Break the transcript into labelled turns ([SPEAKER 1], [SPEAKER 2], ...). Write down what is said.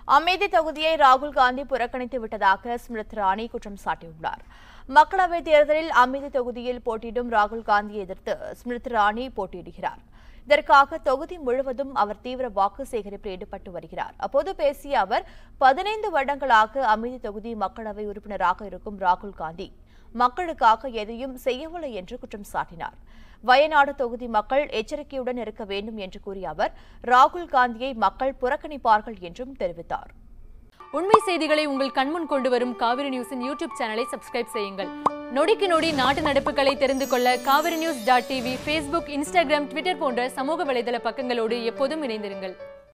[SPEAKER 1] அமேதி தொகுதியை ராகுல் காந்தி புறக்கணித்து விட்டதாக ஸ்மிருத் இரானி குற்றம் சாட்டியுள்ளார் மக்களவைத் தேர்தலில் அமேதி தொகுதியில் போட்டியிடும் ராகுல் காந்தியை எதிர்த்து ஸ்மிருத் இரானி போட்டியிடுகிறார் இதற்காக தொகுதி முழுவதும் அவர் தீவிர வாக்கு சேகரிப்பில் ஈடுபட்டு வருகிறார் அப்போது பேசிய அவர் பதினைந்து வருடங்களாக அமேதி தொகுதி மக்களவை உறுப்பினராக இருக்கும் ராகுல் காந்தி மக்களுக்காக எதையும் செய்யவில்லை என்று குற்றம் சாட்டினார் வயநாடு தொகுதி மக்கள் எச்சரிக்கையுடன் இருக்க வேண்டும் என்று கூறிய அவர் ராகுல் காந்தியை மக்கள் புறக்கணிப்பார்கள் என்றும் தெரிவித்தார்
[SPEAKER 2] உண்மை செய்திகளை உங்கள் கண்முன் கொண்டு வரும் காவிரி நியூஸின் யூடியூப் சேனலை சப்ஸ்கிரைப் செய்யுங்கள் நொடிக்கு நொடி நாட்டு நடப்புகளை தெரிந்து கொள்ள Kaveri news dot TV Facebook Instagram Twitter போன்ற சமூக வலைதள பக்கங்களோடு எப்போதும் இணைந்திருங்கள்